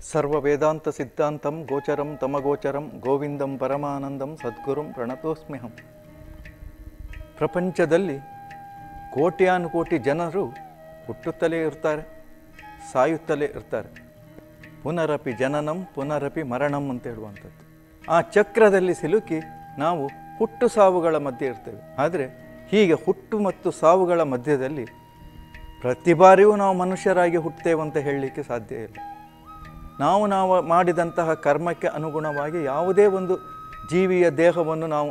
ಸರ್ವ ವೇದಾಂತ ಸಿದ್ಧಾಂತಂ ಗೋಚರಂ ತಮಗೋಚರಂ ಗೋವಿಂದಂ ಪರಮಾನಂದಂ ಸದ್ಗುರುಂ ಪ್ರಣತೋಸ್ಮ್ಯಹಂ ಪ್ರಪಂಚದಲ್ಲಿ ಕೋಟ್ಯಾನುಕೋಟಿ ಜನರು ಹುಟ್ಟುತ್ತಲೇ ಇರ್ತಾರೆ ಸಾಯುತ್ತಲೇ ಇರ್ತಾರೆ ಪುನರಪಿ ಜನನಂ ಪುನರಪಿ ಮರಣಂ ಅಂತ ಹೇಳುವಂಥದ್ದು ಆ ಚಕ್ರದಲ್ಲಿ ಸಿಲುಕಿ ನಾವು ಹುಟ್ಟು ಸಾವುಗಳ ಮಧ್ಯೆ ಇರ್ತೇವೆ ಆದರೆ ಹೀಗೆ ಹುಟ್ಟು ಮತ್ತು ಸಾವುಗಳ ಮಧ್ಯದಲ್ಲಿ ಪ್ರತಿ ಬಾರಿಯೂ ನಾವು ಮನುಷ್ಯರಾಗಿ ಹುಟ್ಟುತ್ತೇವೆ ಅಂತ ಹೇಳಲಿಕ್ಕೆ ಸಾಧ್ಯ ಇಲ್ಲ ನಾವು ನಾವು ಮಾಡಿದಂತಹ ಕರ್ಮಕ್ಕೆ ಅನುಗುಣವಾಗಿ ಯಾವುದೇ ಒಂದು ಜೀವಿಯ ದೇಹವನ್ನು ನಾವು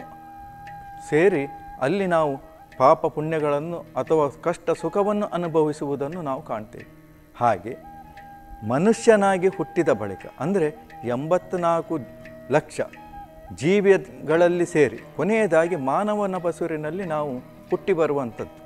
ಸೇರಿ ಅಲ್ಲಿ ನಾವು ಪಾಪ ಪುಣ್ಯಗಳನ್ನು ಅಥವಾ ಕಷ್ಟ ಸುಖವನ್ನು ಅನುಭವಿಸುವುದನ್ನು ನಾವು ಕಾಣ್ತೇವೆ ಹಾಗೆ ಮನುಷ್ಯನಾಗಿ ಹುಟ್ಟಿದ ಬಳಿಕ ಅಂದರೆ ಎಂಬತ್ನಾಲ್ಕು ಲಕ್ಷ ಜೀವಿಗಳಲ್ಲಿ ಸೇರಿ ಕೊನೆಯದಾಗಿ ಮಾನವನ ಬಸುರಿನಲ್ಲಿ ನಾವು ಹುಟ್ಟಿ ಬರುವಂಥದ್ದು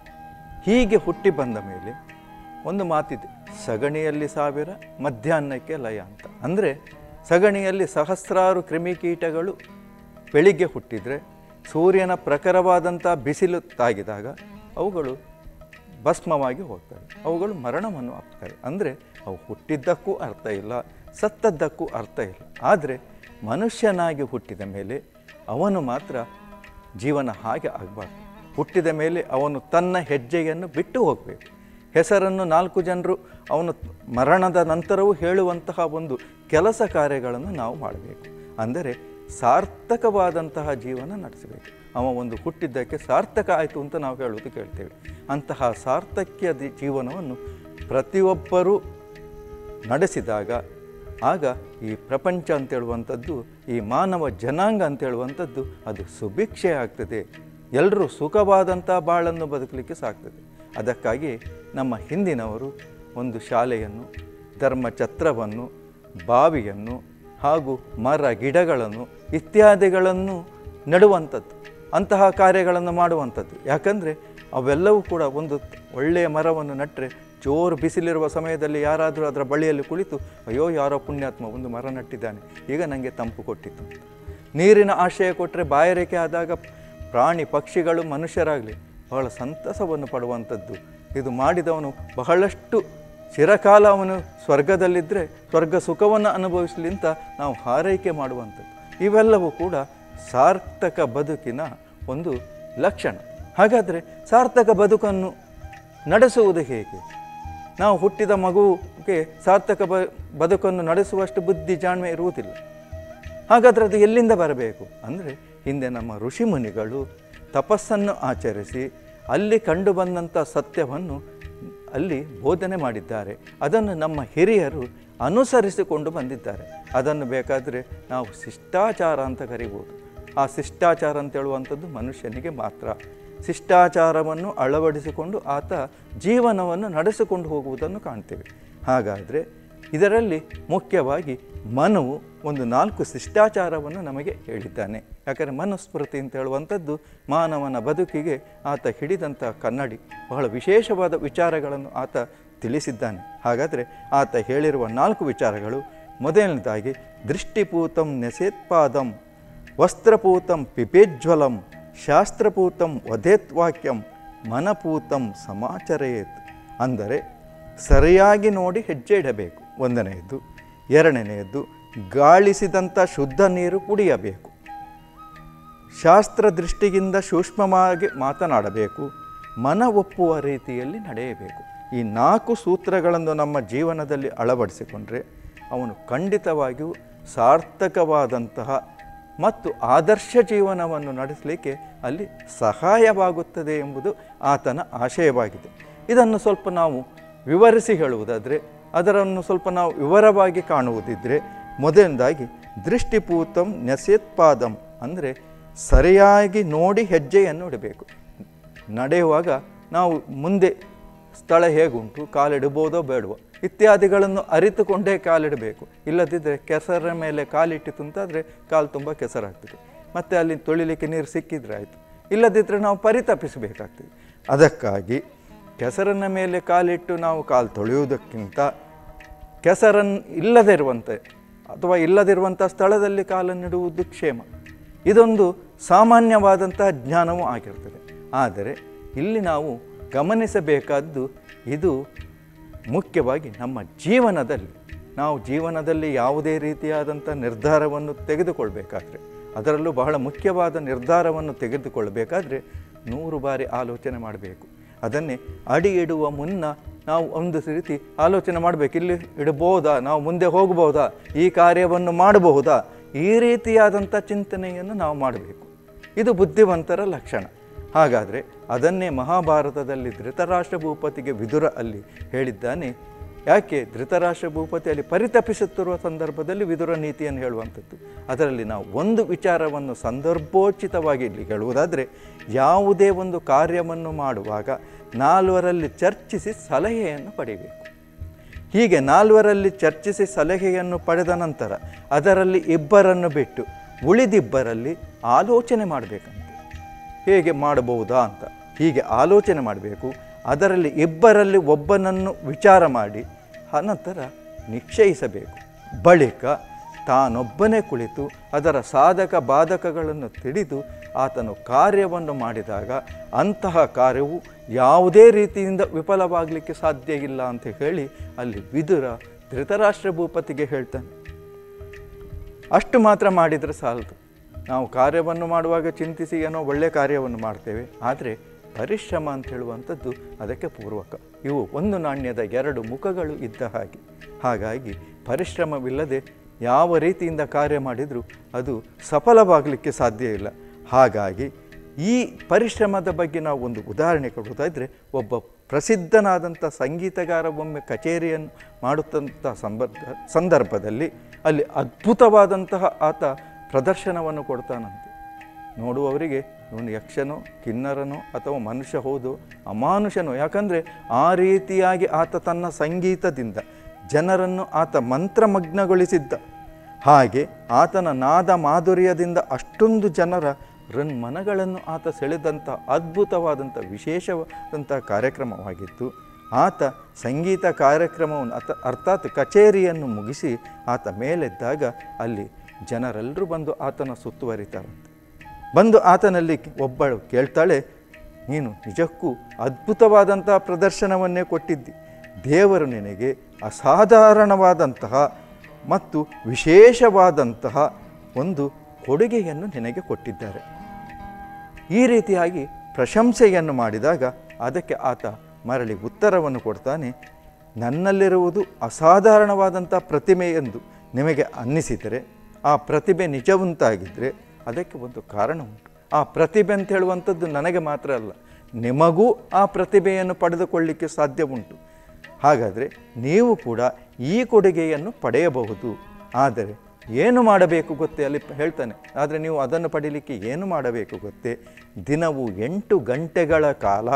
ಹೀಗೆ ಹುಟ್ಟಿ ಬಂದ ಮೇಲೆ ಒಂದು ಮಾತಿದೆ ಸಗಣಿಯಲ್ಲಿ ಸಾವಿರ ಮಧ್ಯಾಹ್ನಕ್ಕೆ ಲಯ ಅಂತ ಅಂದರೆ ಸಗಣಿಯಲ್ಲಿ ಸಹಸ್ರಾರು ಕ್ರಿಮಿಕೀಟಗಳು ಬೆಳಿಗ್ಗೆ ಹುಟ್ಟಿದರೆ ಸೂರ್ಯನ ಪ್ರಖರವಾದಂಥ ಬಿಸಿಲು ತಾಗಿದಾಗ ಅವುಗಳು ಭಸ್ಮವಾಗಿ ಹೋಗ್ತವೆ ಅವುಗಳು ಮರಣವನ್ನು ಆಗ್ತವೆ ಅಂದರೆ ಅವು ಹುಟ್ಟಿದ್ದಕ್ಕೂ ಅರ್ಥ ಇಲ್ಲ ಸತ್ತದ್ದಕ್ಕೂ ಅರ್ಥ ಇಲ್ಲ ಆದರೆ ಮನುಷ್ಯನಾಗಿ ಹುಟ್ಟಿದ ಮೇಲೆ ಅವನು ಮಾತ್ರ ಜೀವನ ಹಾಗೆ ಆಗಬಾರ್ದು ಹುಟ್ಟಿದ ಮೇಲೆ ಅವನು ತನ್ನ ಹೆಜ್ಜೆಯನ್ನು ಬಿಟ್ಟು ಹೋಗಬೇಕು ಹೆಸರನ್ನು ನಾಲ್ಕು ಜನರು ಅವನು ಮರಣದ ನಂತರವೂ ಹೇಳುವಂತಹ ಒಂದು ಕೆಲಸ ಕಾರ್ಯಗಳನ್ನು ನಾವು ಮಾಡಬೇಕು ಅಂದರೆ ಸಾರ್ಥಕವಾದಂತಹ ಜೀವನ ನಡೆಸಬೇಕು ಅವ ಒಂದು ಹುಟ್ಟಿದ್ದಕ್ಕೆ ಸಾರ್ಥಕ ಆಯಿತು ಅಂತ ನಾವು ಹೇಳುವುದು ಕೇಳ್ತೇವೆ ಅಂತಹ ಸಾರ್ಥಕ್ಯ ದಿ- ಜೀವನವನ್ನು ಪ್ರತಿಯೊಬ್ಬರೂ ನಡೆಸಿದಾಗ ಆಗ ಈ ಪ್ರಪಂಚ ಅಂತೇಳುವಂಥದ್ದು ಈ ಮಾನವ ಜನಾಂಗ ಅಂತೇಳುವಂಥದ್ದು ಅದು ಸುಭಿಕ್ಷೆ ಆಗ್ತದೆ ಎಲ್ಲರೂ ಸುಖವಾದಂಥ ಬಾಳನ್ನು ಬದುಕಲಿಕ್ಕೆ ಸಾಕ್ತದೆ ಅದಕ್ಕಾಗಿ ನಮ್ಮ ಹಿಂದಿನವರು ಒಂದು ಶಾಲೆಯನ್ನು ಧರ್ಮಛತ್ರವನ್ನು ಬಾವಿಯನ್ನು ಹಾಗೂ ಮರ ಗಿಡಗಳನ್ನು ಇತ್ಯಾದಿಗಳನ್ನು ನೆಡುವಂಥದ್ದು ಅಂತಹ ಕಾರ್ಯಗಳನ್ನು ಮಾಡುವಂಥದ್ದು ಯಾಕಂದರೆ ಅವೆಲ್ಲವೂ ಕೂಡ ಒಂದು ಒಳ್ಳೆಯ ಮರವನ್ನು ನೆಟ್ಟರೆ ಜೋರು ಬಿಸಿಲಿರುವ ಸಮಯದಲ್ಲಿ ಯಾರಾದರೂ ಅದರ ಬಳಿಯಲ್ಲಿ ಕುಳಿತು ಅಯ್ಯೋ ಯಾರೋ ಪುಣ್ಯಾತ್ಮ ಒಂದು ಮರ ನಟ್ಟಿದ್ದಾನೆ ಈಗ ನನಗೆ ತಂಪು ಕೊಟ್ಟಿತ್ತು ಅಂತ ನೀರಿನ ಆಶ್ರಯ ಕೊಟ್ಟರೆ ಬಾಯಾರಿಕೆ ಆದಾಗ ಪ್ರಾಣಿ ಪಕ್ಷಿಗಳು ಮನುಷ್ಯರಾಗಲಿ ಬಹಳ ಸಂತಸವನ್ನು ಪಡುವಂಥದ್ದು ಇದು ಮಾಡಿದವನು ಬಹಳಷ್ಟು ಚಿರಕಾಲ ಅವನು ಸ್ವರ್ಗದಲ್ಲಿದ್ದರೆ ಸ್ವರ್ಗ ಸುಖವನ್ನು ಅನುಭವಿಸಲಿ ಅಂತ ನಾವು ಹಾರೈಕೆ ಮಾಡುವಂಥದ್ದು ಇವೆಲ್ಲವೂ ಕೂಡ ಸಾರ್ಥಕ ಬದುಕಿನ ಒಂದು ಲಕ್ಷಣ ಹಾಗಾದರೆ ಸಾರ್ಥಕ ಬದುಕನ್ನು ನಡೆಸುವುದು ಹೇಗೆ ನಾವು ಹುಟ್ಟಿದ ಮಗುವಿಗೆ ಸಾರ್ಥಕ ಬ ಬದುಕನ್ನು ನಡೆಸುವಷ್ಟು ಬುದ್ಧಿ ಜಾಣ್ಮೆ ಇರುವುದಿಲ್ಲ ಹಾಗಾದರೆ ಅದು ಎಲ್ಲಿಂದ ಬರಬೇಕು ಅಂದರೆ ಹಿಂದೆ ನಮ್ಮ ಋಷಿಮುನಿಗಳು ತಪಸ್ಸನ್ನು ಆಚರಿಸಿ ಅಲ್ಲಿ ಕಂಡು ಬಂದಂಥ ಸತ್ಯವನ್ನು ಅಲ್ಲಿ ಬೋಧನೆ ಮಾಡಿದ್ದಾರೆ ಅದನ್ನು ನಮ್ಮ ಹಿರಿಯರು ಅನುಸರಿಸಿಕೊಂಡು ಬಂದಿದ್ದಾರೆ ಅದನ್ನು ಬೇಕಾದರೆ ನಾವು ಶಿಷ್ಟಾಚಾರ ಅಂತ ಕರಿಬೋದು ಆ ಶಿಷ್ಟಾಚಾರ ಅಂತ ಹೇಳುವಂಥದ್ದು ಮನುಷ್ಯನಿಗೆ ಮಾತ್ರ ಶಿಷ್ಟಾಚಾರವನ್ನು ಅಳವಡಿಸಿಕೊಂಡು ಆತ ಜೀವನವನ್ನು ನಡೆಸಿಕೊಂಡು ಹೋಗುವುದನ್ನು ಕಾಣ್ತೇವೆ ಹಾಗಾದರೆ ಇದರಲ್ಲಿ ಮುಖ್ಯವಾಗಿ ಮನುವು ಒಂದು ನಾಲ್ಕು ಶಿಷ್ಟಾಚಾರವನ್ನು ನಮಗೆ ಹೇಳಿದ್ದಾನೆ ಯಾಕಂದರೆ ಮನುಸ್ಮೃತಿ ಅಂತ ಹೇಳುವಂಥದ್ದು ಮಾನವನ ಬದುಕಿಗೆ ಆತ ಹಿಡಿದಂಥ ಕನ್ನಡಿ ಬಹಳ ವಿಶೇಷವಾದ ವಿಚಾರಗಳನ್ನು ಆತ ತಿಳಿಸಿದ್ದಾನೆ ಹಾಗಾದರೆ ಆತ ಹೇಳಿರುವ ನಾಲ್ಕು ವಿಚಾರಗಳು ಮೊದಲನೇದಾಗಿ ದೃಷ್ಟಿಪೂತಂ ನೆಸೇತ್ಪಾದಂ ವಸ್ತ್ರಪೂತಂ ಪಿಪೇಜ್ವಲಂ ಶಾಸ್ತ್ರಪೂತಂ ವಧೇತ್ವಾಕ್ಯಂ ಮನಪೂತಂ ಸಮಾಚರೇತ್ ಅಂದರೆ ಸರಿಯಾಗಿ ನೋಡಿ ಹೆಜ್ಜೆ ಇಡಬೇಕು ಒಂದನೆಯದ್ದು ಎರಡನೆಯದ್ದು ಗಾಳಿಸಿದಂಥ ಶುದ್ಧ ನೀರು ಕುಡಿಯಬೇಕು ಶಾಸ್ತ್ರ ದೃಷ್ಟಿಯಿಂದ ಸೂಕ್ಷ್ಮವಾಗಿ ಮಾತನಾಡಬೇಕು ಮನ ಒಪ್ಪುವ ರೀತಿಯಲ್ಲಿ ನಡೆಯಬೇಕು ಈ ನಾಲ್ಕು ಸೂತ್ರಗಳನ್ನು ನಮ್ಮ ಜೀವನದಲ್ಲಿ ಅಳವಡಿಸಿಕೊಂಡ್ರೆ ಅವನು ಖಂಡಿತವಾಗಿಯೂ ಸಾರ್ಥಕವಾದಂತಹ ಮತ್ತು ಆದರ್ಶ ಜೀವನವನ್ನು ನಡೆಸಲಿಕ್ಕೆ ಅಲ್ಲಿ ಸಹಾಯವಾಗುತ್ತದೆ ಎಂಬುದು ಆತನ ಆಶಯವಾಗಿದೆ ಇದನ್ನು ಸ್ವಲ್ಪ ನಾವು ವಿವರಿಸಿ ಹೇಳುವುದಾದರೆ ಅದರನ್ನು ಸ್ವಲ್ಪ ನಾವು ವಿವರವಾಗಿ ಕಾಣುವುದಿದ್ದರೆ ಮೊದಲನೇದಾಗಿ ದೃಷ್ಟಿಪೂತಂ ನೆಸೇತ್ಪಾದಂ ಅಂದರೆ ಸರಿಯಾಗಿ ನೋಡಿ ಹೆಜ್ಜೆಯನ್ನು ಇಡಬೇಕು ನಡೆಯುವಾಗ ನಾವು ಮುಂದೆ ಸ್ಥಳ ಹೇಗುಂಟು ಕಾಲಿಡಬಹುದೋ ಬೇಡವೋ ಇತ್ಯಾದಿಗಳನ್ನು ಅರಿತುಕೊಂಡೇ ಕಾಲಿಡಬೇಕು ಇಲ್ಲದಿದ್ದರೆ ಕೆಸರ ಮೇಲೆ ಕಾಲಿಟ್ಟಿತು ಅಂತಾದರೆ ಕಾಲು ತುಂಬ ಕೆಸರಾಗ್ತದೆ ಮತ್ತು ಅಲ್ಲಿ ತೊಳಿಲಿಕ್ಕೆ ನೀರು ಸಿಕ್ಕಿದ್ರೆ ಆಯಿತು ಇಲ್ಲದಿದ್ದರೆ ನಾವು ಪರಿತಪಿಸಬೇಕಾಗ್ತದೆ ಅದಕ್ಕಾಗಿ ಕೆಸರನ್ನ ಮೇಲೆ ಕಾಲಿಟ್ಟು ನಾವು ಕಾಲು ತೊಳೆಯುವುದಕ್ಕಿಂತ ಕೆಸರನ್ನು ಇಲ್ಲದಿರುವಂಥ ಅಥವಾ ಇಲ್ಲದಿರುವಂಥ ಸ್ಥಳದಲ್ಲಿ ಕಾಲನ್ನಿಡುವುದು ಕ್ಷೇಮ ಇದೊಂದು ಸಾಮಾನ್ಯವಾದಂತಹ ಜ್ಞಾನವೂ ಆಗಿರ್ತದೆ ಆದರೆ ಇಲ್ಲಿ ನಾವು ಗಮನಿಸಬೇಕಾದ್ದು ಇದು ಮುಖ್ಯವಾಗಿ ನಮ್ಮ ಜೀವನದಲ್ಲಿ ನಾವು ಜೀವನದಲ್ಲಿ ಯಾವುದೇ ರೀತಿಯಾದಂಥ ನಿರ್ಧಾರವನ್ನು ತೆಗೆದುಕೊಳ್ಬೇಕಾದ್ರೆ ಅದರಲ್ಲೂ ಬಹಳ ಮುಖ್ಯವಾದ ನಿರ್ಧಾರವನ್ನು ತೆಗೆದುಕೊಳ್ಳಬೇಕಾದ್ರೆ ನೂರು ಬಾರಿ ಆಲೋಚನೆ ಮಾಡಬೇಕು ಅದನ್ನೇ ಅಡಿ ಇಡುವ ಮುನ್ನ ನಾವು ಒಂದು ರೀತಿ ಆಲೋಚನೆ ಮಾಡಬೇಕು ಇಲ್ಲಿ ಇಡಬಹುದಾ ನಾವು ಮುಂದೆ ಹೋಗಬಹುದಾ ಈ ಕಾರ್ಯವನ್ನು ಮಾಡಬಹುದಾ ಈ ರೀತಿಯಾದಂಥ ಚಿಂತನೆಯನ್ನು ನಾವು ಮಾಡಬೇಕು ಇದು ಬುದ್ಧಿವಂತರ ಲಕ್ಷಣ ಹಾಗಾದರೆ ಅದನ್ನೇ ಮಹಾಭಾರತದಲ್ಲಿ ಧೃತರಾಷ್ಟ್ರ ಭೂಪತಿಗೆ ವಿದುರ ಅಲ್ಲಿ ಹೇಳಿದ್ದಾನೆ ಯಾಕೆ ಧೃತರಾಷ್ಟ್ರ ಭೂಪತಿ ಅಲ್ಲಿ ಪರಿತಪಿಸುತ್ತಿರುವ ಸಂದರ್ಭದಲ್ಲಿ ವಿದುರ ನೀತಿಯನ್ನು ಹೇಳುವಂಥದ್ದು ಅದರಲ್ಲಿ ನಾವು ಒಂದು ವಿಚಾರವನ್ನು ಸಂದರ್ಭೋಚಿತವಾಗಿ ಇಲ್ಲಿ ಹೇಳುವುದಾದರೆ ಯಾವುದೇ ಒಂದು ಕಾರ್ಯವನ್ನು ಮಾಡುವಾಗ ನಾಲ್ವರಲ್ಲಿ ಚರ್ಚಿಸಿ ಸಲಹೆಯನ್ನು ಪಡೆಯಬೇಕು ಹೀಗೆ ನಾಲ್ವರಲ್ಲಿ ಚರ್ಚಿಸಿ ಸಲಹೆಯನ್ನು ಪಡೆದ ನಂತರ ಅದರಲ್ಲಿ ಇಬ್ಬರನ್ನು ಬಿಟ್ಟು ಉಳಿದಿಬ್ಬರಲ್ಲಿ ಆಲೋಚನೆ ಮಾಡಬೇಕಂತೆ ಹೇಗೆ ಮಾಡಬಹುದಾ ಅಂತ ಹೀಗೆ ಆಲೋಚನೆ ಮಾಡಬೇಕು ಅದರಲ್ಲಿ ಇಬ್ಬರಲ್ಲಿ ಒಬ್ಬನನ್ನು ವಿಚಾರ ಮಾಡಿ ಅನಂತರ ನಿಶ್ಚಯಿಸಬೇಕು ಬಳಿಕ ತಾನೊಬ್ಬನೇ ಕುಳಿತು ಅದರ ಸಾಧಕ ಬಾಧಕಗಳನ್ನು ತಿಳಿದು ಆತನು ಕಾರ್ಯವನ್ನು ಮಾಡಿದಾಗ ಅಂತಹ ಕಾರ್ಯವು ಯಾವುದೇ ರೀತಿಯಿಂದ ವಿಫಲವಾಗಲಿಕ್ಕೆ ಸಾಧ್ಯ ಇಲ್ಲ ಅಂತ ಹೇಳಿ ಅಲ್ಲಿ ವಿದುರ ಧೃತರಾಷ್ಟ್ರ ಭೂಪತಿಗೆ ಹೇಳ್ತಾನೆ ಅಷ್ಟು ಮಾತ್ರ ಮಾಡಿದರೆ ಸಾಲದು ನಾವು ಕಾರ್ಯವನ್ನು ಮಾಡುವಾಗ ಚಿಂತಿಸಿ ಏನೋ ಒಳ್ಳೆಯ ಕಾರ್ಯವನ್ನು ಮಾಡ್ತೇವೆ ಆದರೆ ಪರಿಶ್ರಮ ಅಂತ ಹೇಳುವಂಥದ್ದು ಅದಕ್ಕೆ ಪೂರ್ವಕ ಇವು ಒಂದು ನಾಣ್ಯದ ಎರಡು ಮುಖಗಳು ಇದ್ದ ಹಾಗೆ ಹಾಗಾಗಿ ಪರಿಶ್ರಮವಿಲ್ಲದೆ ಯಾವ ರೀತಿಯಿಂದ ಕಾರ್ಯ ಮಾಡಿದರೂ ಅದು ಸಫಲವಾಗಲಿಕ್ಕೆ ಸಾಧ್ಯ ಇಲ್ಲ ಹಾಗಾಗಿ ಈ ಪರಿಶ್ರಮದ ಬಗ್ಗೆ ನಾವು ಒಂದು ಉದಾಹರಣೆ ಕೊಡುವುದಾದರೆ ಒಬ್ಬ ಪ್ರಸಿದ್ಧನಾದಂಥ ಸಂಗೀತಗಾರ ಒಮ್ಮೆ ಕಚೇರಿಯನ್ನು ಮಾಡುತ್ತಂಥ ಸಂಬರ್ಧ ಸಂದರ್ಭದಲ್ಲಿ ಅಲ್ಲಿ ಅದ್ಭುತವಾದಂತಹ ಆತ ಪ್ರದರ್ಶನವನ್ನು ಕೊಡ್ತಾನಂತೆ ನೋಡುವವರಿಗೆ ಇವನು ಯಕ್ಷನೋ ಕಿನ್ನರನೋ ಅಥವಾ ಮನುಷ್ಯ ಹೌದು ಅಮಾನುಷನೋ ಯಾಕಂದರೆ ಆ ರೀತಿಯಾಗಿ ಆತ ತನ್ನ ಸಂಗೀತದಿಂದ ಜನರನ್ನು ಆತ ಮಂತ್ರಮಗ್ನಗೊಳಿಸಿದ್ದ ಹಾಗೆ ಆತನ ನಾದ ಮಾಧುರ್ಯದಿಂದ ಅಷ್ಟೊಂದು ಜನರ ಮನಗಳನ್ನು ಆತ ಸೆಳೆದಂಥ ಅದ್ಭುತವಾದಂಥ ವಿಶೇಷವಾದಂಥ ಕಾರ್ಯಕ್ರಮವಾಗಿತ್ತು ಆತ ಸಂಗೀತ ಕಾರ್ಯಕ್ರಮವನ್ನು ಅಥ ಅರ್ಥಾತ್ ಕಚೇರಿಯನ್ನು ಮುಗಿಸಿ ಆತ ಮೇಲೆದ್ದಾಗ ಅಲ್ಲಿ ಜನರೆಲ್ಲರೂ ಬಂದು ಆತನ ಸುತ್ತುವರಿತಾರಂತೆ ಬಂದು ಆತನಲ್ಲಿ ಒಬ್ಬಳು ಕೇಳ್ತಾಳೆ ನೀನು ನಿಜಕ್ಕೂ ಅದ್ಭುತವಾದಂತಹ ಪ್ರದರ್ಶನವನ್ನೇ ಕೊಟ್ಟಿದ್ದಿ ದೇವರು ನಿನಗೆ ಅಸಾಧಾರಣವಾದಂತಹ ಮತ್ತು ವಿಶೇಷವಾದಂತಹ ಒಂದು ಕೊಡುಗೆಯನ್ನು ನಿನಗೆ ಕೊಟ್ಟಿದ್ದಾರೆ ಈ ರೀತಿಯಾಗಿ ಪ್ರಶಂಸೆಯನ್ನು ಮಾಡಿದಾಗ ಅದಕ್ಕೆ ಆತ ಮರಳಿ ಉತ್ತರವನ್ನು ಕೊಡ್ತಾನೆ ನನ್ನಲ್ಲಿರುವುದು ಅಸಾಧಾರಣವಾದಂಥ ಪ್ರತಿಮೆ ಎಂದು ನಿಮಗೆ ಅನ್ನಿಸಿದರೆ ಆ ಪ್ರತಿಭೆ ನಿಜವಂತಾಗಿದ್ದರೆ ಅದಕ್ಕೆ ಒಂದು ಕಾರಣ ಉಂಟು ಆ ಪ್ರತಿಭೆ ಅಂತ ಹೇಳುವಂಥದ್ದು ನನಗೆ ಮಾತ್ರ ಅಲ್ಲ ನಿಮಗೂ ಆ ಪ್ರತಿಭೆಯನ್ನು ಪಡೆದುಕೊಳ್ಳಿಕ್ಕೆ ಸಾಧ್ಯ ಉಂಟು ಹಾಗಾದರೆ ನೀವು ಕೂಡ ಈ ಕೊಡುಗೆಯನ್ನು ಪಡೆಯಬಹುದು ಆದರೆ ಏನು ಮಾಡಬೇಕು ಗೊತ್ತೇ ಅಲ್ಲಿ ಹೇಳ್ತಾನೆ ಆದರೆ ನೀವು ಅದನ್ನು ಪಡೀಲಿಕ್ಕೆ ಏನು ಮಾಡಬೇಕು ಗೊತ್ತೇ ದಿನವೂ ಎಂಟು ಗಂಟೆಗಳ ಕಾಲ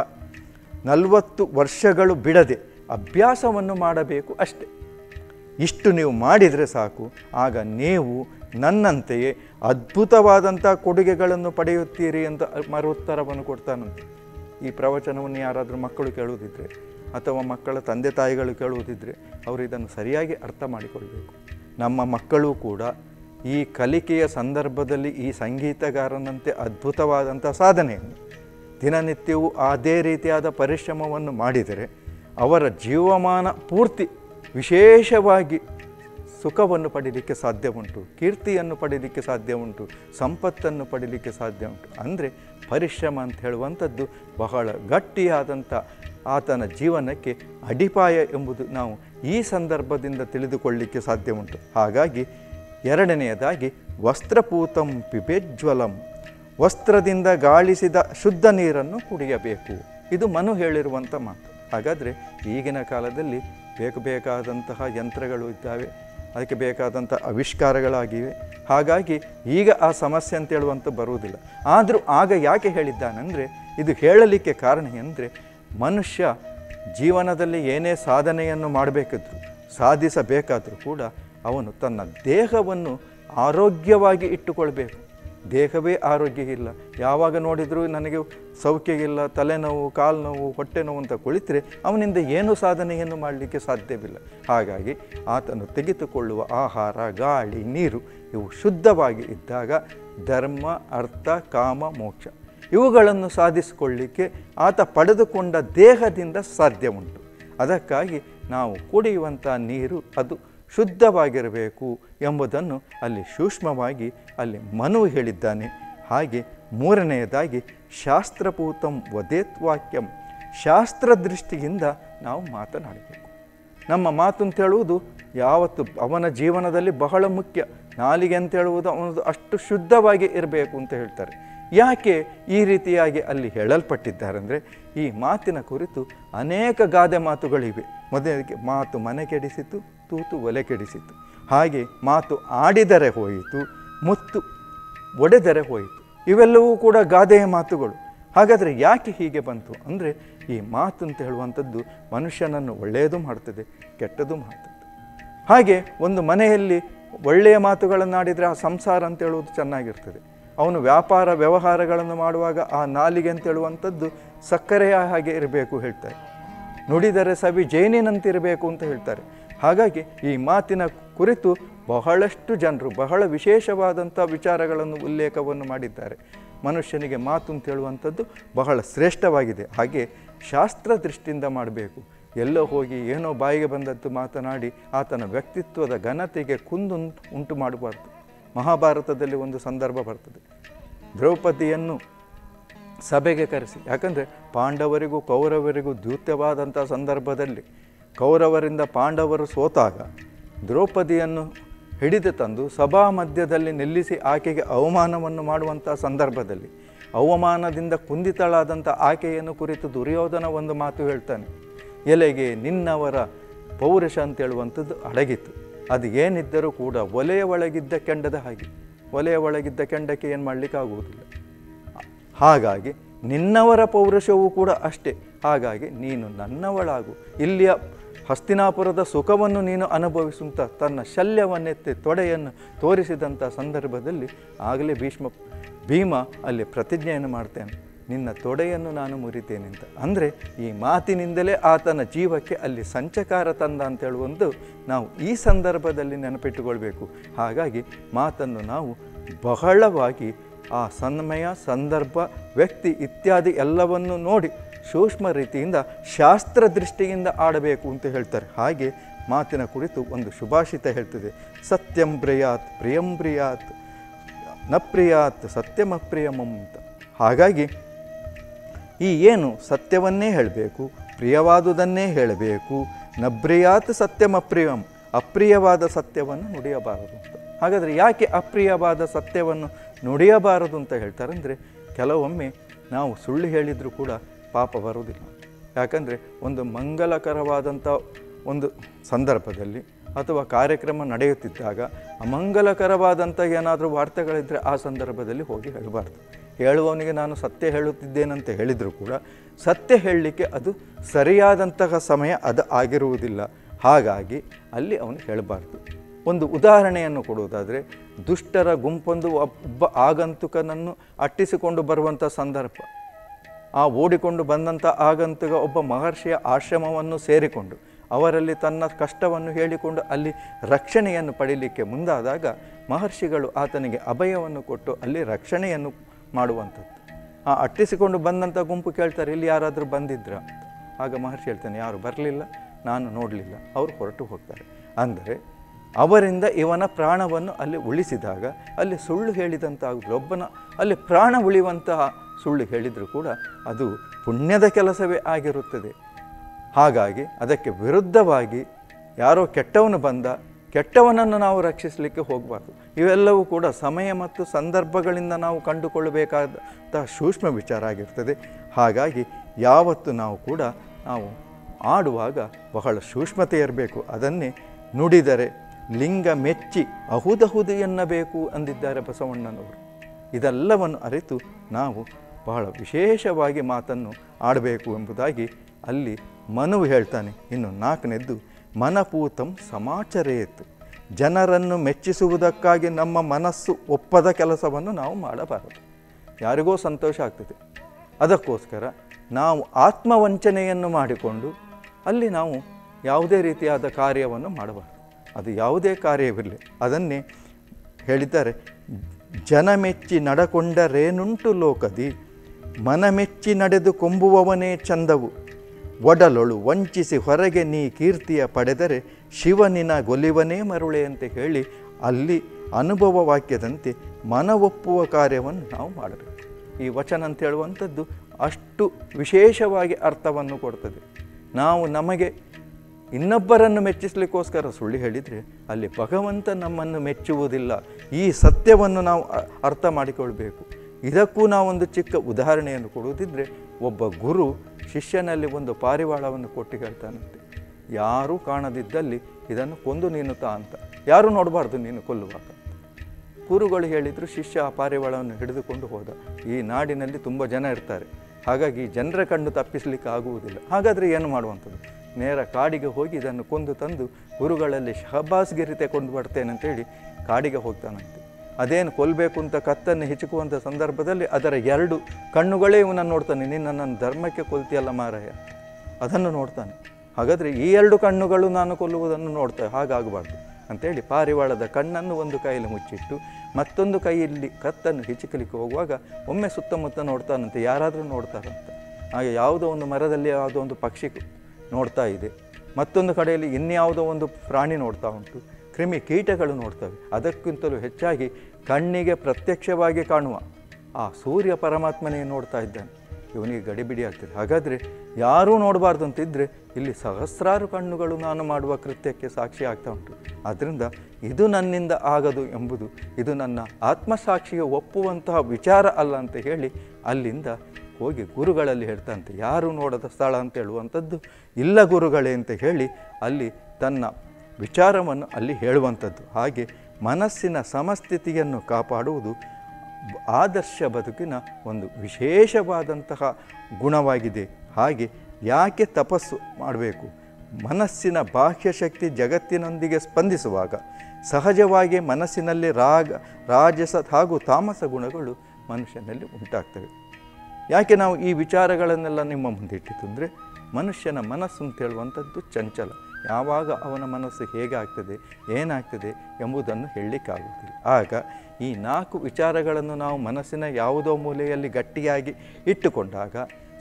ನಲವತ್ತು ವರ್ಷಗಳು ಬಿಡದೆ ಅಭ್ಯಾಸವನ್ನು ಮಾಡಬೇಕು ಅಷ್ಟೆ ಇಷ್ಟು ನೀವು ಮಾಡಿದರೆ ಸಾಕು ಆಗ ನೀವು ನನ್ನಂತೆಯೇ ಅದ್ಭುತವಾದಂಥ ಕೊಡುಗೆಗಳನ್ನು ಪಡೆಯುತ್ತೀರಿ ಅಂತ ಮರುತ್ತರವನ್ನು ಕೊಡ್ತಾನಂತೆ ಈ ಪ್ರವಚನವನ್ನು ಯಾರಾದರೂ ಮಕ್ಕಳು ಕೇಳುವುದಿದ್ರೆ ಅಥವಾ ಮಕ್ಕಳ ತಂದೆ ತಾಯಿಗಳು ಕೇಳುವುದಿದ್ರೆ ಅವರು ಇದನ್ನು ಸರಿಯಾಗಿ ಅರ್ಥ ಮಾಡಿಕೊಳ್ಬೇಕು ನಮ್ಮ ಮಕ್ಕಳು ಕೂಡ ಈ ಕಲಿಕೆಯ ಸಂದರ್ಭದಲ್ಲಿ ಈ ಸಂಗೀತಗಾರನಂತೆ ಅದ್ಭುತವಾದಂಥ ಸಾಧನೆಯನ್ನು ದಿನನಿತ್ಯವೂ ಅದೇ ರೀತಿಯಾದ ಪರಿಶ್ರಮವನ್ನು ಮಾಡಿದರೆ ಅವರ ಜೀವಮಾನ ಪೂರ್ತಿ ವಿಶೇಷವಾಗಿ ಸುಖವನ್ನು ಪಡೀಲಿಕ್ಕೆ ಸಾಧ್ಯ ಉಂಟು ಕೀರ್ತಿಯನ್ನು ಪಡೀಲಿಕ್ಕೆ ಸಾಧ್ಯ ಉಂಟು ಸಂಪತ್ತನ್ನು ಪಡೀಲಿಕ್ಕೆ ಸಾಧ್ಯ ಉಂಟು ಅಂದರೆ ಪರಿಶ್ರಮ ಅಂತ ಹೇಳುವಂಥದ್ದು ಬಹಳ ಗಟ್ಟಿಯಾದಂಥ ಆತನ ಜೀವನಕ್ಕೆ ಅಡಿಪಾಯ ಎಂಬುದು ನಾವು ಈ ಸಂದರ್ಭದಿಂದ ತಿಳಿದುಕೊಳ್ಳಿಕ್ಕೆ ಸಾಧ್ಯ ಉಂಟು ಹಾಗಾಗಿ ಎರಡನೆಯದಾಗಿ ವಸ್ತ್ರಪೂತಂ ಪಿಬೇಜ್ವಲಂ ವಸ್ತ್ರದಿಂದ ಗಾಳಿಸಿದ ಶುದ್ಧ ನೀರನ್ನು ಕುಡಿಯಬೇಕು ಇದು ಮನು ಹೇಳಿರುವಂಥ ಮಾತು ಹಾಗಾದರೆ ಈಗಿನ ಕಾಲದಲ್ಲಿ ಬೇಕು ಬೇಕಾದಂತಹ ಯಂತ್ರಗಳು ಇದ್ದಾವೆ ಅದಕ್ಕೆ ಬೇಕಾದಂಥ ಆವಿಷ್ಕಾರಗಳಾಗಿವೆ ಹಾಗಾಗಿ ಈಗ ಆ ಸಮಸ್ಯೆ ಅಂತ ಹೇಳುವಂಥ ಬರುವುದಿಲ್ಲ ಆದರೂ ಆಗ ಯಾಕೆ ಹೇಳಿದ್ದಾನೆಂದರೆ ಇದು ಹೇಳಲಿಕ್ಕೆ ಕಾರಣ ಎಂದರೆ ಮನುಷ್ಯ ಜೀವನದಲ್ಲಿ ಏನೇ ಸಾಧನೆಯನ್ನು ಮಾಡಬೇಕಿದ್ರು ಸಾಧಿಸಬೇಕಾದರೂ ಕೂಡ ಅವನು ತನ್ನ ದೇಹವನ್ನು ಆರೋಗ್ಯವಾಗಿ ಇಟ್ಟುಕೊಳ್ಬೇಕು ದೇಹವೇ ಆರೋಗ್ಯ ಇಲ್ಲ ಯಾವಾಗ ನೋಡಿದರೂ ನನಗೆ ಸೌಖ್ಯ ಇಲ್ಲ ತಲೆನೋವು ಕಾಲು ನೋವು ಹೊಟ್ಟೆ ನೋವು ಅಂತ ಕುಳಿತರೆ ಅವನಿಂದ ಏನೂ ಸಾಧನೆಯನ್ನು ಮಾಡಲಿಕ್ಕೆ ಸಾಧ್ಯವಿಲ್ಲ ಹಾಗಾಗಿ ಆತನು ತೆಗೆದುಕೊಳ್ಳುವ ಆಹಾರ ಗಾಳಿ ನೀರು ಇವು ಶುದ್ಧವಾಗಿ ಇದ್ದಾಗ ಧರ್ಮ ಅರ್ಥ ಕಾಮ ಮೋಕ್ಷ ಇವುಗಳನ್ನು ಸಾಧಿಸಿಕೊಳ್ಳಿಕ್ಕೆ ಆತ ಪಡೆದುಕೊಂಡ ದೇಹದಿಂದ ಸಾಧ್ಯ ಉಂಟು ಅದಕ್ಕಾಗಿ ನಾವು ಕುಡಿಯುವಂಥ ನೀರು ಅದು ಶುದ್ಧವಾಗಿರಬೇಕು ಎಂಬುದನ್ನು ಅಲ್ಲಿ ಸೂಕ್ಷ್ಮವಾಗಿ ಅಲ್ಲಿ ಮನು ಹೇಳಿದ್ದಾನೆ ಹಾಗೆ ಮೂರನೆಯದಾಗಿ ಶಾಸ್ತ್ರಪೂತಂ ವದೇತ್ ವಾಕ್ಯಂ ಶಾಸ್ತ್ರ ದೃಷ್ಟಿಯಿಂದ ನಾವು ಮಾತನಾಡಬೇಕು ನಮ್ಮ ಮಾತು ಅಂತ ಹೇಳುವುದು ಯಾವತ್ತು ಅವನ ಜೀವನದಲ್ಲಿ ಬಹಳ ಮುಖ್ಯ ನಾಲಿಗೆ ಅಂತ ಹೇಳುವುದು ಅವನದು ಅಷ್ಟು ಶುದ್ಧವಾಗಿ ಇರಬೇಕು ಅಂತ ಹೇಳ್ತಾರೆ ಯಾಕೆ ಈ ರೀತಿಯಾಗಿ ಅಲ್ಲಿ ಹೇಳಲ್ಪಟ್ಟಿದ್ದಾರೆ ಅಂದರೆ ಈ ಮಾತಿನ ಕುರಿತು ಅನೇಕ ಗಾದೆ ಮಾತುಗಳಿವೆ ಮೊದಲಿಗೆ ಮಾತು ಮನೆ ಕೆಡಿಸಿತು ತೂತು ಒಲೆ ಕೆಡಿಸಿತು ಹಾಗೆ ಮಾತು ಆಡಿದರೆ ಹೋಯಿತು ಮುತ್ತು ಒಡೆದರೆ ಹೋಯಿತು ಇವೆಲ್ಲವೂ ಕೂಡ ಗಾದೆಯ ಮಾತುಗಳು ಹಾಗಾದರೆ ಯಾಕೆ ಹೀಗೆ ಬಂತು ಅಂದರೆ ಈ ಮಾತು ಅಂತ ಹೇಳುವಂಥದ್ದು ಮನುಷ್ಯನನ್ನು ಒಳ್ಳೆಯದು ಮಾಡ್ತದೆ ಕೆಟ್ಟದ್ದು ಮಾಡ್ತದೆ ಹಾಗೆ ಒಂದು ಮನೆಯಲ್ಲಿ ಒಳ್ಳೆಯ ಮಾತುಗಳನ್ನಾಡಿದರೆ ಆ ಸಂಸಾರ ಅಂತ ಹೇಳುವುದು ಚೆನ್ನಾಗಿರ್ತದೆ ಅವನು ವ್ಯಾಪಾರ ವ್ಯವಹಾರಗಳನ್ನು ಮಾಡುವಾಗ ಆ ನಾಲಿಗೆ ಅಂತ ಹೇಳುವಂಥದ್ದು ಸಕ್ಕರೆಯ ಹಾಗೆ ಇರಬೇಕು ಹೇಳ್ತಾರೆ ನುಡಿದರೆ ಸವಿ ಜೇನಿನಂತಿರಬೇಕು ಅಂತ ಹೇಳ್ತಾರೆ ಹಾಗಾಗಿ ಈ ಮಾತಿನ ಕುರಿತು ಬಹಳಷ್ಟು ಜನರು ಬಹಳ ವಿಶೇಷವಾದಂಥ ವಿಚಾರಗಳನ್ನು ಉಲ್ಲೇಖವನ್ನು ಮಾಡಿದ್ದಾರೆ ಮನುಷ್ಯನಿಗೆ ಮಾತು ಅಂತ ಹೇಳುವಂಥದ್ದು ಬಹಳ ಶ್ರೇಷ್ಠವಾಗಿದೆ ಹಾಗೆ ಶಾಸ್ತ್ರ ದೃಷ್ಟಿಯಿಂದ ಮಾಡಬೇಕು ಎಲ್ಲೋ ಹೋಗಿ ಏನೋ ಬಾಯಿಗೆ ಬಂದದ್ದು ಮಾತನಾಡಿ ಆತನ ವ್ಯಕ್ತಿತ್ವದ ಘನತೆಗೆ ಕುಂದು ಉಂಟು ಮಾಡಬಾರ್ದು ಮಹಾಭಾರತದಲ್ಲಿ ಒಂದು ಸಂದರ್ಭ ಬರ್ತದೆ ದ್ರೌಪದಿಯನ್ನು ಸಭೆಗೆ ಕರೆಸಿ ಯಾಕಂದರೆ ಪಾಂಡವರಿಗೂ ಕೌರವರಿಗೂ ದ್ಯೂತ್ಯವಾದಂಥ ಸಂದರ್ಭದಲ್ಲಿ ಕೌರವರಿಂದ ಪಾಂಡವರು ಸೋತಾಗ ದ್ರೌಪದಿಯನ್ನು ಹಿಡಿದು ತಂದು ಸಭಾ ಮಧ್ಯದಲ್ಲಿ ನಿಲ್ಲಿಸಿ ಆಕೆಗೆ ಅವಮಾನವನ್ನು ಮಾಡುವಂಥ ಸಂದರ್ಭದಲ್ಲಿ ಅವಮಾನದಿಂದ ಕುಂದಿತಳಾದಂಥ ಆಕೆಯನ್ನು ಕುರಿತು ದುರ್ಯೋಧನ ಒಂದು ಮಾತು ಹೇಳ್ತಾನೆ ಎಲೆಗೆ ನಿನ್ನವರ ಪೌರುಷ ಅಂತ ಹೇಳುವಂಥದ್ದು ಅಡಗಿತ್ತು ಅದು ಏನಿದ್ದರೂ ಕೂಡ ಒಲೆಯ ಒಳಗಿದ್ದ ಕೆಂಡದ ಹಾಗೆ ಒಲೆಯ ಒಳಗಿದ್ದ ಕೆಂಡಕ್ಕೆ ಏನು ಮಾಡಲಿಕ್ಕಾಗುವುದಿಲ್ಲ ಹಾಗಾಗಿ ನಿನ್ನವರ ಪೌರುಷವೂ ಕೂಡ ಅಷ್ಟೇ ಹಾಗಾಗಿ ನೀನು ನನ್ನವಳಾಗು ಇಲ್ಲಿಯ ಹಸ್ತಿನಾಪುರದ ಸುಖವನ್ನು ನೀನು ಅನುಭವಿಸುವಂಥ ತನ್ನ ಶಲ್ಯವನ್ನೆತ್ತಿ ತೊಡೆಯನ್ನು ತೋರಿಸಿದಂಥ ಸಂದರ್ಭದಲ್ಲಿ ಆಗಲೇ ಭೀಷ್ಮ ಭೀಮ ಅಲ್ಲಿ ಪ್ರತಿಜ್ಞೆಯನ್ನು ಮಾಡ್ತೇನೆ ನಿನ್ನ ತೊಡೆಯನ್ನು ನಾನು ಮುರಿತೇನೆ ಅಂತ ಅಂದರೆ ಈ ಮಾತಿನಿಂದಲೇ ಆತನ ಜೀವಕ್ಕೆ ಅಲ್ಲಿ ಸಂಚಕಾರ ತಂದ ಅಂತ ಹೇಳುವಂದು ನಾವು ಈ ಸಂದರ್ಭದಲ್ಲಿ ನೆನಪಿಟ್ಟುಕೊಳ್ಬೇಕು ಹಾಗಾಗಿ ಮಾತನ್ನು ನಾವು ಬಹಳವಾಗಿ ಆ ಸಮಯ ಸಂದರ್ಭ ವ್ಯಕ್ತಿ ಇತ್ಯಾದಿ ಎಲ್ಲವನ್ನು ನೋಡಿ ಸೂಕ್ಷ್ಮ ರೀತಿಯಿಂದ ಶಾಸ್ತ್ರ ದೃಷ್ಟಿಯಿಂದ ಆಡಬೇಕು ಅಂತ ಹೇಳ್ತಾರೆ ಹಾಗೆ ಮಾತಿನ ಕುರಿತು ಒಂದು ಸುಭಾಷಿತ ಹೇಳ್ತದೆ ಸತ್ಯಂ ಪ್ರಿಯಾತ್ ಪ್ರಿಯಂ ಪ್ರಿಯಾತ್ ನ ಪ್ರಿಯಾತ್ ಸತ್ಯಮಪ್ರಿಯಮಂ ಅಂತ ಹಾಗಾಗಿ ಈ ಏನು ಸತ್ಯವನ್ನೇ ಹೇಳಬೇಕು ಪ್ರಿಯವಾದುದನ್ನೇ ಹೇಳಬೇಕು ನಬ್ರಿಯಾತ್ ಸತ್ಯಮಪ್ರಿಯಂ ಅಪ್ರಿಯವಾದ ಸತ್ಯವನ್ನು ನುಡಿಯಬಾರದು ಅಂತ ಹಾಗಾದರೆ ಯಾಕೆ ಅಪ್ರಿಯವಾದ ಸತ್ಯವನ್ನು ನುಡಿಯಬಾರದು ಅಂತ ಹೇಳ್ತಾರೆ ಅಂದರೆ ಕೆಲವೊಮ್ಮೆ ನಾವು ಸುಳ್ಳು ಹೇಳಿದರೂ ಕೂಡ ಪಾಪ ಬರುವುದಿಲ್ಲ ಯಾಕಂದರೆ ಒಂದು ಮಂಗಲಕರವಾದಂಥ ಒಂದು ಸಂದರ್ಭದಲ್ಲಿ ಅಥವಾ ಕಾರ್ಯಕ್ರಮ ನಡೆಯುತ್ತಿದ್ದಾಗ ಅಮಂಗಲಕರವಾದಂಥ ಏನಾದರೂ ವಾರ್ತೆಗಳಿದ್ದರೆ ಆ ಸಂದರ್ಭದಲ್ಲಿ ಹೋಗಿ ಹೇಳಬಾರ್ದು ಹೇಳುವವನಿಗೆ ನಾನು ಸತ್ಯ ಹೇಳುತ್ತಿದ್ದೇನಂತ ಹೇಳಿದರೂ ಕೂಡ ಸತ್ಯ ಹೇಳಲಿಕ್ಕೆ ಅದು ಸರಿಯಾದಂತಹ ಸಮಯ ಅದು ಆಗಿರುವುದಿಲ್ಲ ಹಾಗಾಗಿ ಅಲ್ಲಿ ಅವನು ಹೇಳಬಾರ್ದು ಒಂದು ಉದಾಹರಣೆಯನ್ನು ಕೊಡುವುದಾದರೆ ದುಷ್ಟರ ಗುಂಪೊಂದು ಒಬ್ಬ ಆಗಂತುಕನನ್ನು ಅಟ್ಟಿಸಿಕೊಂಡು ಬರುವಂಥ ಸಂದರ್ಭ ಆ ಓಡಿಕೊಂಡು ಬಂದಂಥ ಆಗಂತುಕ ಒಬ್ಬ ಮಹರ್ಷಿಯ ಆಶ್ರಮವನ್ನು ಸೇರಿಕೊಂಡು ಅವರಲ್ಲಿ ತನ್ನ ಕಷ್ಟವನ್ನು ಹೇಳಿಕೊಂಡು ಅಲ್ಲಿ ರಕ್ಷಣೆಯನ್ನು ಪಡೀಲಿಕ್ಕೆ ಮುಂದಾದಾಗ ಮಹರ್ಷಿಗಳು ಆತನಿಗೆ ಅಭಯವನ್ನು ಕೊಟ್ಟು ಅಲ್ಲಿ ರಕ್ಷಣೆಯನ್ನು ಮಾಡುವಂಥದ್ದು ಆ ಅಟ್ಟಿಸಿಕೊಂಡು ಬಂದಂಥ ಗುಂಪು ಕೇಳ್ತಾರೆ ಇಲ್ಲಿ ಯಾರಾದರೂ ಬಂದಿದ್ರಾ ಅಂತ ಆಗ ಮಹರ್ಷಿ ಹೇಳ್ತಾನೆ ಯಾರು ಬರಲಿಲ್ಲ ನಾನು ನೋಡಲಿಲ್ಲ ಅವರು ಹೊರಟು ಹೋಗ್ತಾರೆ ಅಂದರೆ ಅವರಿಂದ ಇವನ ಪ್ರಾಣವನ್ನು ಅಲ್ಲಿ ಉಳಿಸಿದಾಗ ಅಲ್ಲಿ ಸುಳ್ಳು ಹೇಳಿದಂತಾಗುವುದು ಒಬ್ಬನ ಅಲ್ಲಿ ಪ್ರಾಣ ಉಳಿಯುವಂತಹ ಸುಳ್ಳು ಹೇಳಿದರೂ ಕೂಡ ಅದು ಪುಣ್ಯದ ಕೆಲಸವೇ ಆಗಿರುತ್ತದೆ ಹಾಗಾಗಿ ಅದಕ್ಕೆ ವಿರುದ್ಧವಾಗಿ ಯಾರೋ ಕೆಟ್ಟವನು ಬಂದ ಕೆಟ್ಟವನನ್ನು ನಾವು ರಕ್ಷಿಸಲಿಕ್ಕೆ ಹೋಗಬಾರ್ದು ಇವೆಲ್ಲವೂ ಕೂಡ ಸಮಯ ಮತ್ತು ಸಂದರ್ಭಗಳಿಂದ ನಾವು ಕಂಡುಕೊಳ್ಳಬೇಕಾದಂತಹ ಸೂಕ್ಷ್ಮ ವಿಚಾರ ಆಗಿರ್ತದೆ ಹಾಗಾಗಿ ಯಾವತ್ತು ನಾವು ಕೂಡ ನಾವು ಆಡುವಾಗ ಬಹಳ ಸೂಕ್ಷ್ಮತೆ ಇರಬೇಕು ಅದನ್ನೇ ನುಡಿದರೆ ಲಿಂಗ ಮೆಚ್ಚಿ ಅಹುದಹುದು ಎನ್ನಬೇಕು ಅಂದಿದ್ದಾರೆ ಬಸವಣ್ಣನವರು ಇದೆಲ್ಲವನ್ನು ಅರಿತು ನಾವು ಬಹಳ ವಿಶೇಷವಾಗಿ ಮಾತನ್ನು ಆಡಬೇಕು ಎಂಬುದಾಗಿ ಅಲ್ಲಿ ಮನುವು ಹೇಳ್ತಾನೆ ಇನ್ನು ನಾಲ್ಕನೇದ್ದು ಮನಪೂತಂ ಸಮಾಚರೇತ್ ಜನರನ್ನು ಮೆಚ್ಚಿಸುವುದಕ್ಕಾಗಿ ನಮ್ಮ ಮನಸ್ಸು ಒಪ್ಪದ ಕೆಲಸವನ್ನು ನಾವು ಮಾಡಬಾರದು ಯಾರಿಗೋ ಸಂತೋಷ ಆಗ್ತದೆ ಅದಕ್ಕೋಸ್ಕರ ನಾವು ಆತ್ಮವಂಚನೆಯನ್ನು ಮಾಡಿಕೊಂಡು ಅಲ್ಲಿ ನಾವು ಯಾವುದೇ ರೀತಿಯಾದ ಕಾರ್ಯವನ್ನು ಮಾಡಬಾರದು ಅದು ಯಾವುದೇ ಕಾರ್ಯವಿರಲಿ ಅದನ್ನೇ ಹೇಳಿದ್ದಾರೆ ಜನಮೆಚ್ಚಿ ನಡಕೊಂಡರೇನುಂಟು ಲೋಕದಿ ಮನಮೆಚ್ಚಿ ನಡೆದು ಕೊಂಬುವವನೇ ಚಂದವು ಒಡಲೊಳು ವಂಚಿಸಿ ಹೊರಗೆ ನೀ ಕೀರ್ತಿಯ ಪಡೆದರೆ ಶಿವನಿನ ಗೊಲಿವನೇ ಮರುಳೆ ಅಂತ ಹೇಳಿ ಅಲ್ಲಿ ಅನುಭವ ವಾಕ್ಯದಂತೆ ಮನವೊಪ್ಪುವ ಕಾರ್ಯವನ್ನು ನಾವು ಮಾಡಬೇಕು ಈ ವಚನ ಅಂತ ಹೇಳುವಂಥದ್ದು ಅಷ್ಟು ವಿಶೇಷವಾಗಿ ಅರ್ಥವನ್ನು ಕೊಡ್ತದೆ ನಾವು ನಮಗೆ ಇನ್ನೊಬ್ಬರನ್ನು ಮೆಚ್ಚಿಸಲಿಕ್ಕೋಸ್ಕರ ಸುಳ್ಳು ಹೇಳಿದರೆ ಅಲ್ಲಿ ಭಗವಂತ ನಮ್ಮನ್ನು ಮೆಚ್ಚುವುದಿಲ್ಲ ಈ ಸತ್ಯವನ್ನು ನಾವು ಅ- ಅರ್ಥ ಮಾಡಿಕೊಳ್ಬೇಕು ಇದಕ್ಕೂ ನಾವೊಂದು ಚಿಕ್ಕ ಉದಾಹರಣೆಯನ್ನು ಕೊಡುವುದಿದ್ದರೆ ಒಬ್ಬ ಗುರು ಶಿಷ್ಯನಲ್ಲಿ ಒಂದು ಪಾರಿವಾಳವನ್ನು ಕೊಟ್ಟು ಹೇಳ್ತಾನಂತೆ ಯಾರೂ ಕಾಣದಿದ್ದಲ್ಲಿ ಇದನ್ನು ಕೊಂದು ನೀನು ತಾ ಅಂತ ಯಾರೂ ನೋಡಬಾರ್ದು ನೀನು ಕೊಲ್ಲುವಾಗ ಗುರುಗಳು ಹೇಳಿದರು ಶಿಷ್ಯ ಆ ಪಾರಿವಾಳವನ್ನು ಹಿಡಿದುಕೊಂಡು ಹೋದ ಈ ನಾಡಿನಲ್ಲಿ ತುಂಬ ಜನ ಇರ್ತಾರೆ ಹಾಗಾಗಿ ಜನರ ಕಣ್ಣು ತಪ್ಪಿಸಲಿಕ್ಕೆ ಆಗುವುದಿಲ್ಲ ಹಾಗಾದರೆ ಏನು ಮಾಡುವಂಥದ್ದು ನೇರ ಕಾಡಿಗೆ ಹೋಗಿ ಇದನ್ನು ಕೊಂದು ತಂದು ಗುರುಗಳಲ್ಲಿ ಶಹಬಾಸ್ಗಿರಿ ತಗೊಂಡು ಬರ್ತೇನೆ ಅಂತೇಳಿ ಕಾಡಿಗೆ ಹೋಗ್ತಾನಂತೆ ಅದೇನು ಕೊಲ್ಲಬೇಕು ಅಂತ ಕತ್ತನ್ನು ಹಿಚುಕುವಂಥ ಸಂದರ್ಭದಲ್ಲಿ ಅದರ ಎರಡು ಕಣ್ಣುಗಳೇ ಇವನನ್ನು ನೋಡ್ತಾನೆ ನೀನು ನನ್ನ ಧರ್ಮಕ್ಕೆ ಕೊಲ್ತಿಯಲ್ಲ ಮಾರಾಯ ಅದನ್ನು ನೋಡ್ತಾನೆ ಹಾಗಾದರೆ ಈ ಎರಡು ಕಣ್ಣುಗಳು ನಾನು ಕೊಲ್ಲುವುದನ್ನು ನೋಡ್ತೇವೆ ಹಾಗಾಗಬಾರ್ದು ಅಂತೇಳಿ ಪಾರಿವಾಳದ ಕಣ್ಣನ್ನು ಒಂದು ಕೈಯಲ್ಲಿ ಮುಚ್ಚಿಟ್ಟು ಮತ್ತೊಂದು ಕೈಯಲ್ಲಿ ಕತ್ತನ್ನು ಹಿಚಕಲಿಕ್ಕೆ ಹೋಗುವಾಗ ಒಮ್ಮೆ ಸುತ್ತಮುತ್ತ ನೋಡ್ತಾನಂತೆ ಯಾರಾದರೂ ನೋಡ್ತಾರಂತ ಹಾಗೆ ಯಾವುದೋ ಒಂದು ಮರದಲ್ಲಿ ಯಾವುದೋ ಒಂದು ಪಕ್ಷಿ ನೋಡ್ತಾ ಇದೆ ಮತ್ತೊಂದು ಕಡೆಯಲ್ಲಿ ಇನ್ಯಾವುದೋ ಒಂದು ಪ್ರಾಣಿ ನೋಡ್ತಾ ಉಂಟು ಕ್ರಿಮಿ ಕೀಟಗಳು ನೋಡ್ತವೆ ಅದಕ್ಕಿಂತಲೂ ಹೆಚ್ಚಾಗಿ ಕಣ್ಣಿಗೆ ಪ್ರತ್ಯಕ್ಷವಾಗಿ ಕಾಣುವ ಆ ಸೂರ್ಯ ಪರಮಾತ್ಮನೇ ನೋಡ್ತಾ ಇದ್ದಾನೆ ಇವನಿಗೆ ಗಡಿಬಿಡಿ ಆಗ್ತದೆ ಹಾಗಾದರೆ ಯಾರೂ ನೋಡಬಾರ್ದು ಅಂತಿದ್ದರೆ ಇಲ್ಲಿ ಸಹಸ್ರಾರು ಕಣ್ಣುಗಳು ನಾನು ಮಾಡುವ ಕೃತ್ಯಕ್ಕೆ ಸಾಕ್ಷಿ ಆಗ್ತಾ ಉಂಟು ಆದ್ದರಿಂದ ಇದು ನನ್ನಿಂದ ಆಗದು ಎಂಬುದು ಇದು ನನ್ನ ಆತ್ಮಸಾಕ್ಷಿಗೆ ಒಪ್ಪುವಂತಹ ವಿಚಾರ ಅಲ್ಲ ಅಂತ ಹೇಳಿ ಅಲ್ಲಿಂದ ಹೋಗಿ ಗುರುಗಳಲ್ಲಿ ಹೇಳ್ತಂತೆ ಯಾರು ನೋಡದ ಸ್ಥಳ ಅಂತ ಹೇಳುವಂಥದ್ದು ಇಲ್ಲ ಗುರುಗಳೇ ಅಂತ ಹೇಳಿ ಅಲ್ಲಿ ತನ್ನ ವಿಚಾರವನ್ನು ಅಲ್ಲಿ ಹೇಳುವಂಥದ್ದು ಹಾಗೆ ಮನಸ್ಸಿನ ಸಮಸ್ಥಿತಿಯನ್ನು ಕಾಪಾಡುವುದು ಬ- ಆದರ್ಶ ಬದುಕಿನ ಒಂದು ವಿಶೇಷವಾದಂತಹ ಗುಣವಾಗಿದೆ ಹಾಗೆ ಯಾಕೆ ತಪಸ್ಸು ಮಾಡಬೇಕು ಮನಸ್ಸಿನ ಬಾಹ್ಯ ಶಕ್ತಿ ಜಗತ್ತಿನೊಂದಿಗೆ ಸ್ಪಂದಿಸುವಾಗ ಸಹಜವಾಗಿ ಮನಸ್ಸಿನಲ್ಲಿ ರಾಗ ರಾಜಸ ಹಾಗೂ ತಾಮಸ ಗುಣಗಳು ಮನುಷ್ಯನಲ್ಲಿ ಉಂಟಾಗ್ತವೆ ಯಾಕೆ ನಾವು ಈ ವಿಚಾರಗಳನ್ನೆಲ್ಲ ನಿಮ್ಮ ಮುಂದೆ ಇಟ್ಟಿದ್ದು ಅಂದರೆ ಮನುಷ್ಯನ ಮನಸ್ಸು ಅಂತ ಹೇಳುವಂಥದ್ದು ಚಂಚಲ ಯಾವಾಗ ಅವನ ಮನಸ್ಸು ಹೇಗೆ ಆಗ್ತದೆ ಏನಾಗ್ತದೆ ಎಂಬುದನ್ನು ಹೇಳಲಿಕ್ಕಾಗುವುದಿಲ್ಲ ಆಗ ಈ ನಾಲ್ಕು ವಿಚಾರಗಳನ್ನು ನಾವು ಮನಸ್ಸಿನ ಯಾವುದೋ ಮೂಲೆಯಲ್ಲಿ ಗಟ್ಟಿಯಾಗಿ ಇಟ್ಟುಕೊಂಡಾಗ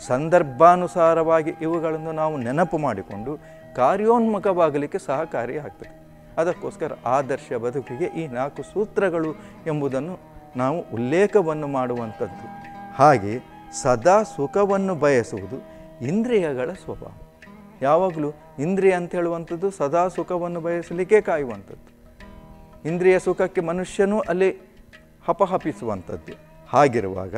ಸಂದರ್ಭಾನುಸಾರವಾಗಿ ಇವುಗಳನ್ನು ನಾವು ನೆನಪು ಮಾಡಿಕೊಂಡು ಕಾರ್ಯೋನ್ಮುಖವಾಗಲಿಕ್ಕೆ ಸಹಕಾರಿಯಾಗ್ತದೆ ಅದಕ್ಕೋಸ್ಕರ ಆದರ್ಶ ಬದುಕಿಗೆ ಈ ನಾಲ್ಕು ಸೂತ್ರಗಳು ಎಂಬುದನ್ನು ನಾವು ಉಲ್ಲೇಖವನ್ನು ಮಾಡುವಂಥದ್ದು ಹಾಗೆ ಸದಾ ಸುಖವನ್ನು ಬಯಸುವುದು ಇಂದ್ರಿಯಗಳ ಸ್ವಭಾವ ಯಾವಾಗಲೂ ಇಂದ್ರಿಯ ಅಂತ ಹೇಳುವಂಥದ್ದು ಸದಾ ಸುಖವನ್ನು ಬಯಸಲಿಕ್ಕೆ ಕಾಯುವಂಥದ್ದು ಇಂದ್ರಿಯ ಸುಖಕ್ಕೆ ಮನುಷ್ಯನೂ ಅಲ್ಲಿ ಹಪಹಪಿಸುವಂಥದ್ದು ಹಾಗಿರುವಾಗ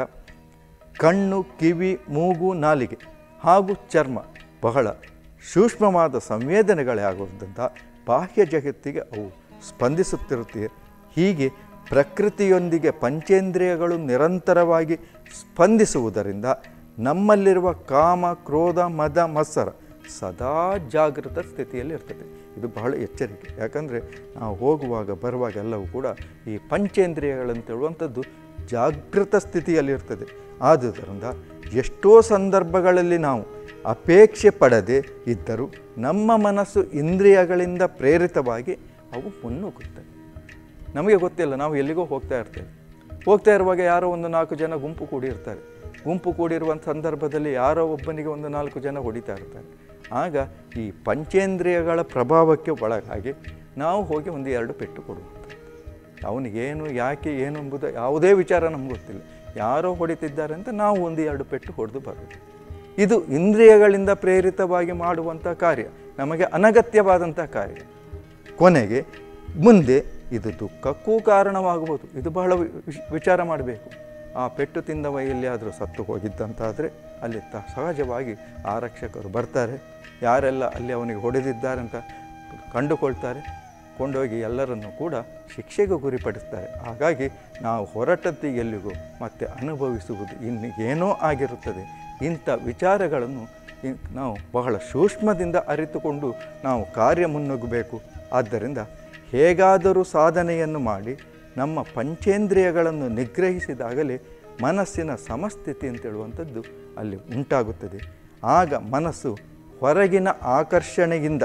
ಕಣ್ಣು ಕಿವಿ ಮೂಗು ನಾಲಿಗೆ ಹಾಗೂ ಚರ್ಮ ಬಹಳ ಸೂಕ್ಷ್ಮವಾದ ಸಂವೇದನೆಗಳೇ ಆಗುವುದರಿಂದ ಬಾಹ್ಯ ಜಗತ್ತಿಗೆ ಅವು ಸ್ಪಂದಿಸುತ್ತಿರುತ್ತದೆ ಹೀಗೆ ಪ್ರಕೃತಿಯೊಂದಿಗೆ ಪಂಚೇಂದ್ರಿಯಗಳು ನಿರಂತರವಾಗಿ ಸ್ಪಂದಿಸುವುದರಿಂದ ನಮ್ಮಲ್ಲಿರುವ ಕಾಮ ಕ್ರೋಧ ಮದ ಮತ್ಸರ ಸದಾ ಜಾಗೃತ ಸ್ಥಿತಿಯಲ್ಲಿ ಇರ್ತದೆ ಇದು ಬಹಳ ಎಚ್ಚರಿಕೆ ಯಾಕಂದರೆ ನಾವು ಹೋಗುವಾಗ ಬರುವಾಗ ಎಲ್ಲವೂ ಕೂಡ ಈ ಪಂಚೇಂದ್ರಿಯಗಳಂತ ಹೇಳುವಂಥದ್ದು ಜಾಗೃತ ಸ್ಥಿತಿಯಲ್ಲಿರ್ತದೆ ಆದುದರಿಂದ ಎಷ್ಟೋ ಸಂದರ್ಭಗಳಲ್ಲಿ ನಾವು ಅಪೇಕ್ಷೆ ಪಡದೆ ಇದ್ದರೂ ನಮ್ಮ ಮನಸ್ಸು ಇಂದ್ರಿಯಗಳಿಂದ ಪ್ರೇರಿತವಾಗಿ ಅವು ಮುನ್ನುಗ್ಗುತ್ತವೆ ನಮಗೆ ಗೊತ್ತಿಲ್ಲ ನಾವು ಎಲ್ಲಿಗೋ ಹೋಗ್ತಾ ಇರ್ತೇವೆ ಹೋಗ್ತಾ ಇರುವಾಗ ಯಾರೋ ಒಂದು ನಾಲ್ಕು ಜನ ಗುಂಪು ಕೂಡಿರ್ತಾರೆ ಗುಂಪು ಕೂಡಿರುವ ಸಂದರ್ಭದಲ್ಲಿ ಯಾರೋ ಒಬ್ಬನಿಗೆ ಒಂದು ನಾಲ್ಕು ಜನ ಹೊಡಿತಾ ಇರ್ತಾರೆ ಆಗ ಈ ಪಂಚೇಂದ್ರಿಯಗಳ ಪ್ರಭಾವಕ್ಕೆ ಒಳಗಾಗಿ ನಾವು ಹೋಗಿ ಒಂದು ಎರಡು ಪೆಟ್ಟು ಕೊಡುವಂಥದ್ದು ಅವನಿಗೇನು ಯಾಕೆ ಏನು ಎಂಬುದು ಯಾವುದೇ ವಿಚಾರ ನಮ್ಗೆ ಗೊತ್ತಿಲ್ಲ ಯಾರೋ ಹೊಡಿತಿದ್ದಾರೆ ಅಂತ ನಾವು ಒಂದು ಎರಡು ಪೆಟ್ಟು ಹೊಡೆದು ಬರೋದು ಇದು ಇಂದ್ರಿಯಗಳಿಂದ ಪ್ರೇರಿತವಾಗಿ ಮಾಡುವಂಥ ಕಾರ್ಯ ನಮಗೆ ಅನಗತ್ಯವಾದಂಥ ಕಾರ್ಯ ಕೊನೆಗೆ ಮುಂದೆ ಇದು ದುಃಖಕ್ಕೂ ಕಾರಣವಾಗಬಹುದು ಇದು ಬಹಳ ವಿ- ವಿಶ್- ವಿಚಾರ ಮಾಡಬೇಕು ಆ ಪೆಟ್ಟು ತಿಂದವ ಎಲ್ಲಿಯಾದರೂ ಸತ್ತು ಹೋಗಿದ್ದಂತಾದರೆ ಅಲ್ಲಿ ತ ಸಹಜವಾಗಿ ಆರಕ್ಷಕರು ಬರ್ತಾರೆ ಯಾರೆಲ್ಲ ಅಲ್ಲಿ ಅವನಿಗೆ ಹೊಡೆದಿದ್ದಾರೆ ಅಂತ ಕಂಡುಕೊಳ್ತಾರೆ ಕೊಂಡೋಗಿ ಎಲ್ಲರನ್ನು ಕೂಡ ಶಿಕ್ಷೆಗೆ ಗುರಿಪಡಿಸ್ತಾರೆ ಹಾಗಾಗಿ ನಾವು ಹೊರಟದ್ದು ಎಲ್ಲಿಗೂ ಮತ್ತೆ ಅನುಭವಿಸುವುದು ಇನ್ನು ಏನೋ ಆಗಿರುತ್ತದೆ ಇಂಥ ವಿಚಾರಗಳನ್ನು ಇನ್- ನಾವು ಬಹಳ ಸೂಕ್ಷ್ಮದಿಂದ ಅರಿತುಕೊಂಡು ನಾವು ಕಾರ್ಯ ಮುನ್ನುಗ್ಗಬೇಕು ಆದ್ದರಿಂದ ಹೇಗಾದರೂ ಸಾಧನೆಯನ್ನು ಮಾಡಿ ನಮ್ಮ ಪಂಚೇಂದ್ರಿಯಗಳನ್ನು ನಿಗ್ರಹಿಸಿದಾಗಲೇ ಮನಸ್ಸಿನ ಸಮಸ್ಥಿತಿ ಅಂತೇಳುವಂಥದ್ದು ಅಲ್ಲಿ ಉಂಟಾಗುತ್ತದೆ ಆಗ ಮನಸ್ಸು ಹೊರಗಿನ ಆಕರ್ಷಣೆಯಿಂದ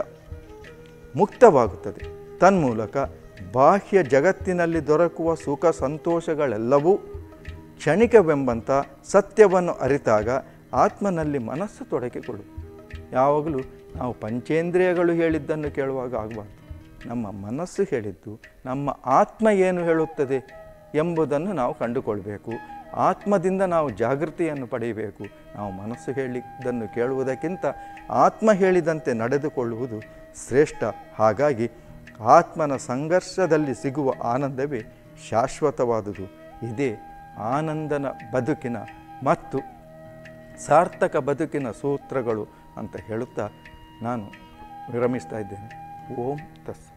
ಮುಕ್ತವಾಗುತ್ತದೆ ತನ್ಮೂಲಕ ಬಾಹ್ಯ ಜಗತ್ತಿನಲ್ಲಿ ದೊರಕುವ ಸುಖ ಸಂತೋಷಗಳೆಲ್ಲವೂ ಕ್ಷಣಿಕವೆಂಬಂಥ ಸತ್ಯವನ್ನು ಅರಿತಾಗ ಆತ್ಮನಲ್ಲಿ ಮನಸ್ಸು ತೊಡಗಿಕೊಳ್ಳು ಯಾವಾಗಲೂ ನಾವು ಪಂಚೇಂದ್ರಿಯಗಳು ಹೇಳಿದ್ದನ್ನು ಕೇಳುವಾಗ ಆಗಬಾರ್ದು ನಮ್ಮ ಮನಸ್ಸು ಹೇಳಿದ್ದು ನಮ್ಮ ಆತ್ಮ ಏನು ಹೇಳುತ್ತದೆ ಎಂಬುದನ್ನು ನಾವು ಕಂಡುಕೊಳ್ಬೇಕು ಆತ್ಮದಿಂದ ನಾವು ಜಾಗೃತಿಯನ್ನು ಪಡೆಯಬೇಕು ನಾವು ಮನಸ್ಸು ಹೇಳಿದ್ದನ್ನು ಕೇಳುವುದಕ್ಕಿಂತ ಆತ್ಮ ಹೇಳಿದಂತೆ ನಡೆದುಕೊಳ್ಳುವುದು ಶ್ರೇಷ್ಠ ಹಾಗಾಗಿ ಆತ್ಮನ ಸಂಘರ್ಷದಲ್ಲಿ ಸಿಗುವ ಆನಂದವೇ ಶಾಶ್ವತವಾದುದು ಇದೇ ಆನಂದನ ಬದುಕಿನ ಮತ್ತು ಸಾರ್ಥಕ ಬದುಕಿನ ಸೂತ್ರಗಳು ಅಂತ ಹೇಳುತ್ತಾ ನಾನು ವಿರಮಿಸ್ತಾ ಇದ್ದೇನೆ ಓಂ ತಸ್